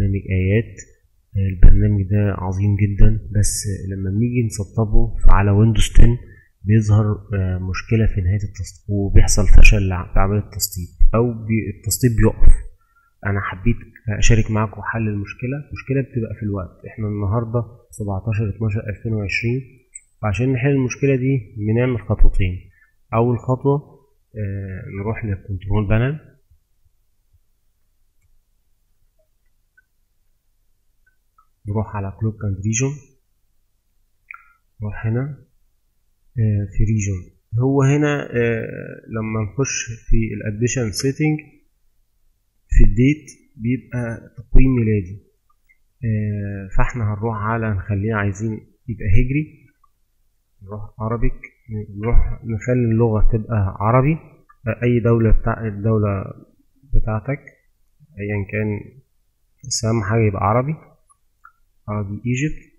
برنامج آيات البرنامج ده عظيم جدا بس لما بنيجي نسطبه على ويندوز 10 بيظهر آه، مشكلة في نهاية التسطيب وبيحصل فشل في عملية التسطيب أو بي- التسطيب بيقف أنا حبيت أشارك معاكم حل المشكلة المشكلة بتبقى في الوقت إحنا النهاردة 17 12 2020 وعشان نحل المشكلة دي بنعمل خطوتين أول خطوة آه، نروح للكنترول بانل نروح على كلوك اند ريجون نروح هنا آه، في ريجون هو هنا آه، لما نخش في الاديشن سيتنج في الديت بيبقى تقويم ميلادي آه، فاحنا هنروح على نخليه عايزين يبقى هجري نروح عربيك نروح نخلي اللغة تبقى عربي آه، أي دولة بتاع الدولة بتاعتك أيا كان بس أهم حاجة يبقى عربي عربي ايجيبت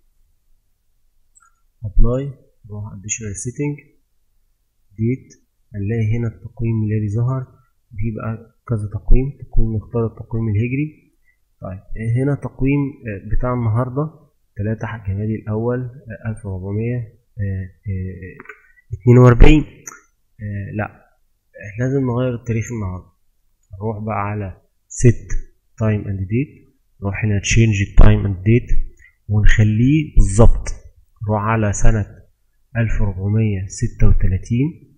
ابلاي نروح additional setting ديت هنلاقي هنا التقويم الميلادي ظهر بيبقى كذا تقويم تقويم نختار التقويم الهجري طيب هنا تقويم آه، بتاع النهاردة تلاتة جمادي الأول ألف وأربعمية اتنين وأربعين لأ لازم نغير التاريخ النهاردة نروح بقى على set time and date نروح هنا change time and date ونخليه بالظبط نروح على سنة ألف وأربعمية ستة وتلاتين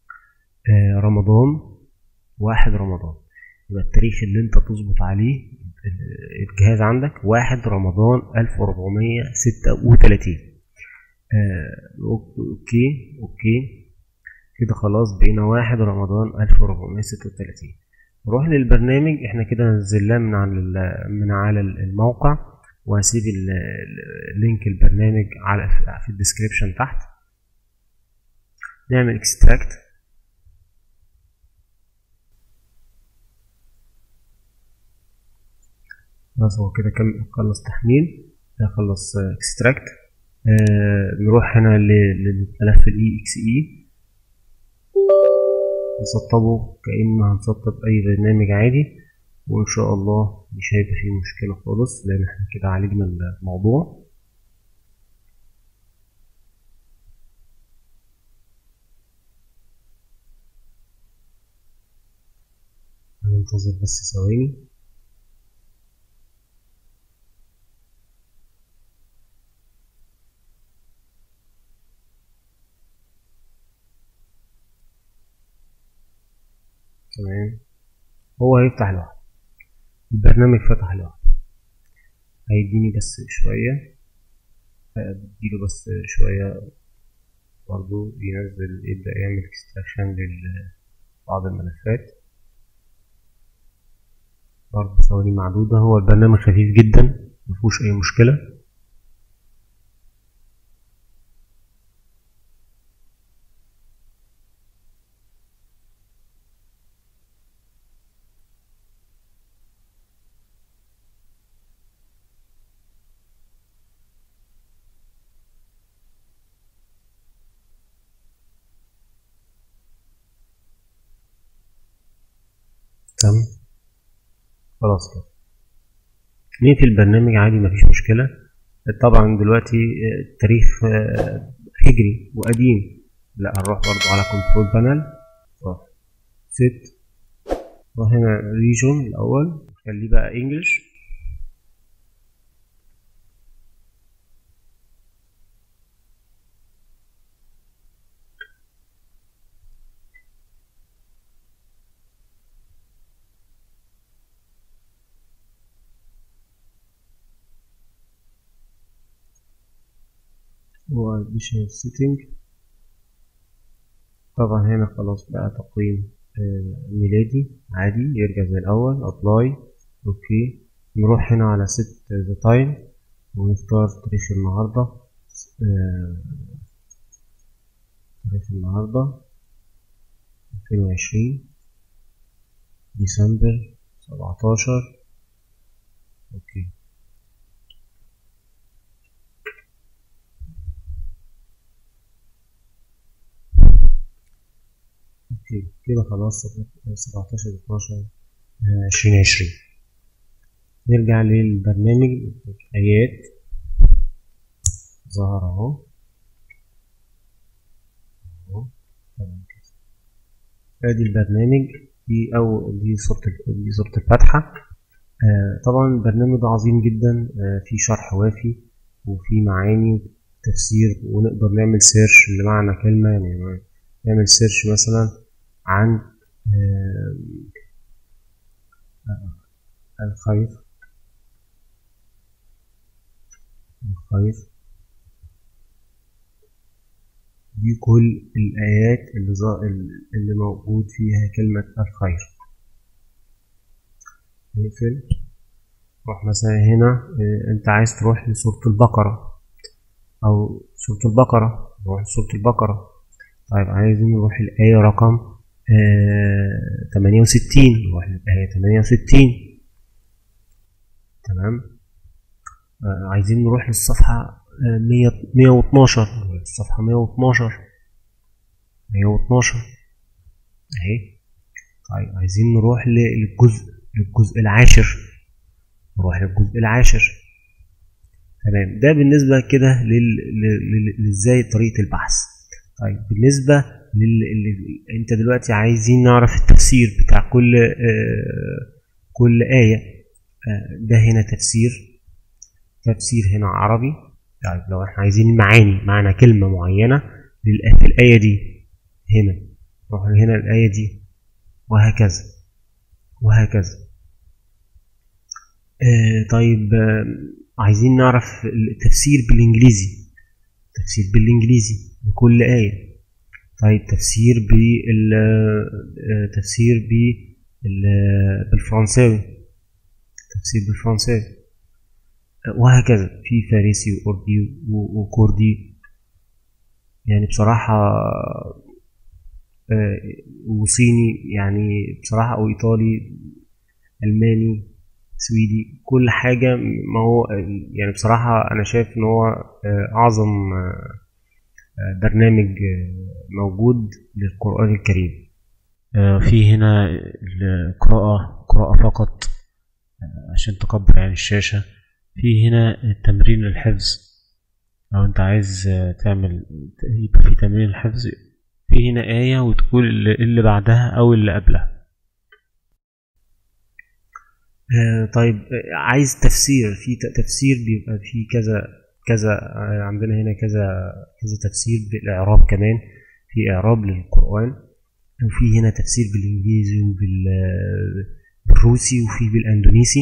رمضان واحد رمضان يبقى التاريخ اللي انت تظبط عليه ال- الجهاز عندك واحد رمضان ألف وأربعمية ستة وتلاتين اوكي اوكي كده خلاص بقينا واحد رمضان ألف وأربعمية ستة وتلاتين نروح للبرنامج احنا كده نزلناه من على ال- من على الموقع وهسيب ال- ال- لينك البرنامج على في الديسكريبشن تحت نعمل اكستراكت خلاص هو كده كم خلص تحميل ده خلص اكستراكت آه نروح هنا ل- للملف الاي اكس اي نسطبه كأن هنسطب أي برنامج عادي وإن شاء الله مش هيبقى فيه مشكلة خالص لأن احنا كده عالجنا الموضوع هننتظر بس ثواني تمام هو هيفتح لوحده البرنامج فتح لوحده هيديني بس شوية هديله بس شوية برضو ينزل يبدأ يعمل اكستراكشن لبعض الملفات برضو ثواني معدودة هو البرنامج خفيف جدا مفهوش أي مشكلة تمام خلاص كده نقفل البرنامج عادي مفيش مشكلة طبعا دلوقتي التاريخ آه، هجري وقديم لا هنروح برضو على كنترول بانل ست نروح هنا ريجون الأول خليه بقى انجلش هو additional setting طبعا هنا خلاص بقى تقويم آه، ميلادي عادي يرجع زي الأول apply اوكي نروح هنا على set the time ونختار تاريخ النهاردة آه، تاريخ النهاردة 2020 ديسمبر 17 اوكي اوكي كده خلاص 17 12 2020 نرجع للبرنامج آيات ظهر أهو أهو تمام كده. ادي البرنامج دي او دي صورة ال- دي صورة الفاتحة آه طبعا البرنامج ده عظيم جدا آه فيه شرح وافي وفيه معاني تفسير ونقدر نعمل سيرش لمعنى كلمة يعني نعمل سيرش مثلا عن آه آه، الخير الخير دي كل الآيات اللي, ظا- اللي موجود فيها كلمة الخير نقفل روح مثلا هنا آه، انت عايز تروح لسورة البقرة أو سورة البقرة نروح لسورة البقرة طيب عايزين نروح الآية رقم آه، 68 نروح للآية 68 تمام آه، عايزين نروح للصفحة آه، 100 112 نروح للصفحة 112 112 اهي طيب عايزين نروح للجزء للجزء العاشر نروح للجزء العاشر تمام ده بالنسبة كده لل... لل... لل- لازاي طريقة البحث طيب بالنسبة لل... لل... انت دلوقتي عايزين نعرف التفسير بتاع كل آه... كل آية آه... ده هنا تفسير تفسير هنا عربي طيب لو احنا عايزين معاني معنى كلمة معينة للآية الآية دي هنا نروح هنا الآية دي وهكذا وهكذا آه طيب آه عايزين نعرف التفسير بالإنجليزي تفسير بالإنجليزي لكل آية طيب تفسير بال آه، تفسير بال بالفرنساوي تفسير بالفرنساوي آه، وهكذا في فارسي وأردي و- وكردي يعني بصراحة آه، وصيني يعني بصراحة أو إيطالي ألماني سويدي كل حاجة ما هو يعني بصراحة أنا شايف إن هو آه، أعظم آه، آه، برنامج آه، موجود للقرآن الكريم آه، في هنا القراءة قراءة فقط آه، عشان تكبر يعني الشاشة في هنا تمرين الحفظ لو انت عايز آه، تعمل يبقى في تمرين الحفظ في هنا آية وتقول اللي اللي بعدها أو اللي قبلها آه، طيب آه، عايز تفسير في ت- تفسير بيبقى في كذا كذا آه، عندنا هنا كذا كذا تفسير بالإعراب كمان في إعراب للقرآن وفي هنا تفسير بالإنجليزي وبالروسي وفي بالأندونيسي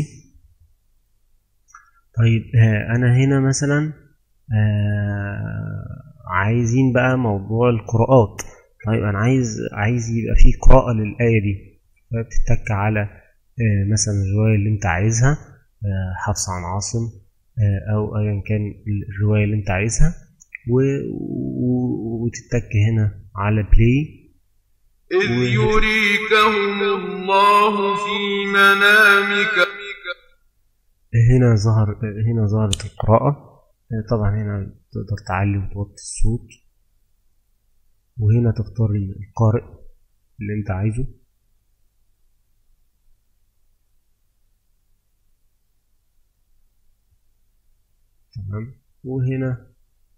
طيب آه، أنا هنا مثلا آه، عايزين بقى موضوع القراءات طيب أنا عايز عايز يبقى في قراءة للآية دي بتتك على آه، مثلا الرواية اللي انت عايزها آه، حفص عن عاصم آه، او ايا كان الرواية اللي انت عايزها و- و- وتتك هنا على بلاي إذ يريكهم الله في منامك هنا ظهر هنا ظهرت القراءة آه، طبعا هنا تقدر تعلي وتوطي الصوت وهنا تختار القارئ اللي انت عايزه تمام وهنا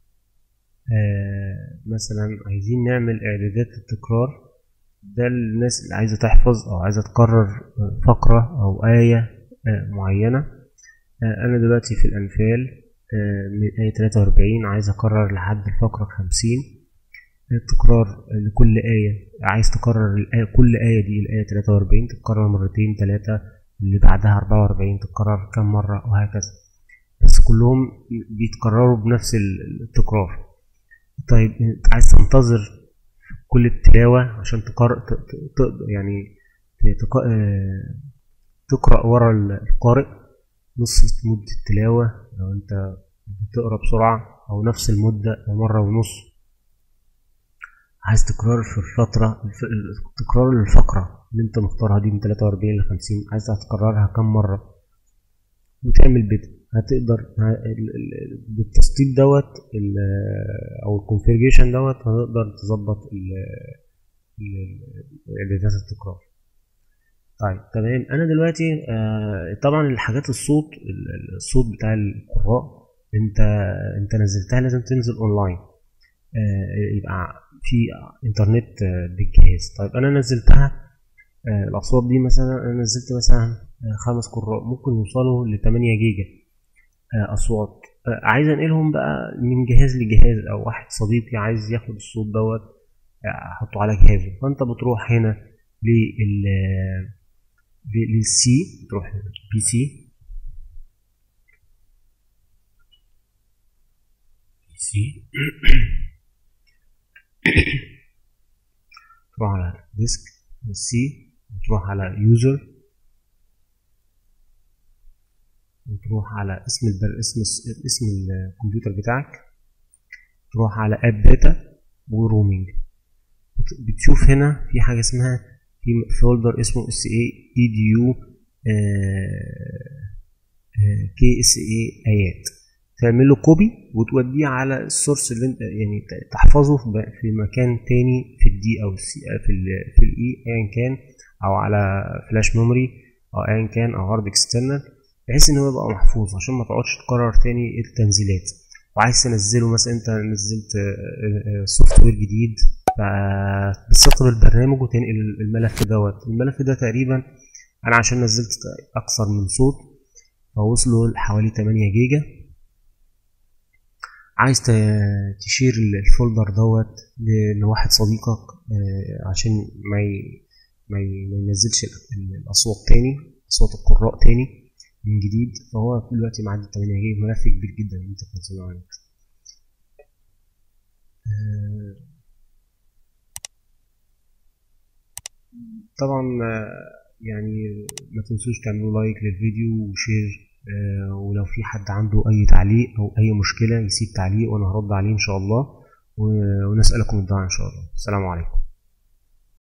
آه مثلا عايزين نعمل اعدادات التكرار ده الناس اللي عايزة تحفظ او عايزة تكرر آه، فقرة او آية آه معينة آه انا دلوقتي في الانفال آه من آية 43 عايز اكرر لحد الفقرة 50 التكرار لكل آية عايز تكرر الآية كل آية دي الآية 43 تتكرر مرتين ثلاثة اللي بعدها 44 تتكرر كم مرة وهكذا بس كلهم بيتكرروا بنفس التكرار طيب انت عايز تنتظر كل التلاوة عشان تقرأ ت- ت- تقدر يعني ت- تق- آه، تقرأ ورا القارئ نص مدة التلاوة لو انت بتقرأ بسرعة أو نفس المدة أو مرة ونص عايز تكرار في الفترة الف- تكرار الفقرة اللي انت مختارها دي من 43 ل 50 عايز تكررها كم مرة وتعمل بدء هتقدر ه- ال- ال- بالتسطيب دوت ال- او الكونفيجريشن دوت هتقدر تظبط ال- ال- اعدادات التكرار طيب تمام انا دلوقتي آه طبعا الحاجات الصوت ال- الصوت بتاع القراء انت انت نزلتها لازم تنزل اونلاين آه يبقى في انترنت آه بالجهاز طيب انا نزلتها آه الاصوات دي مثلا انا نزلت مثلا آه خمس قراء ممكن يوصلوا ل 8 جيجا آه اصوات آه عايز انقلهم بقى من جهاز لجهاز او واحد صديقي عايز ياخد الصوت دوت آه، احطه على جهازه فانت بتروح هنا لل للسي تروح بي سي بي سي تروح على ديسك السي وتروح على يوزر وتروح على اسم البر... اسم الس- اسم الكمبيوتر بتاعك تروح على اب داتا ورومينج بت- بتشوف هنا في حاجه اسمها في فولدر اسمه اس اي اي دي يو كي اس اي ايات تعمل له كوبي وتوديه على السورس اللي انت يعني ت- تحفظه في ب- في مكان تاني في الدي او السي في ال في الاي ايا كان او على فلاش ميموري او ايا كان او هارد اكسترنال بحيث ان هو يبقى محفوظ عشان ما تقعدش تكرر تاني التنزيلات وعايز تنزله مثلا انت نزلت سوفت وير جديد فبتسطب البرنامج وتنقل الملف دوت الملف ده تقريبا انا عشان نزلت اكثر من صوت فوصلوا لحوالي 8 جيجا عايز ت- تشير الفولدر دوت ل- لواحد صديقك آه، عشان ما ي- ما ي- ما ينزلش ال- الاصوات تاني اصوات القراء تاني من جديد فهو دلوقتي معدي 8 جيجا ملف كبير جدا ان انت تنزله على النت آه، طبعا آه، يعني ما تنسوش تعملوا لايك للفيديو وشير آه، ولو في حد عنده اي تعليق او اي مشكلة يسيب تعليق وانا هرد عليه ان شاء الله و- ونسألكم الدعاء ان شاء الله السلام عليكم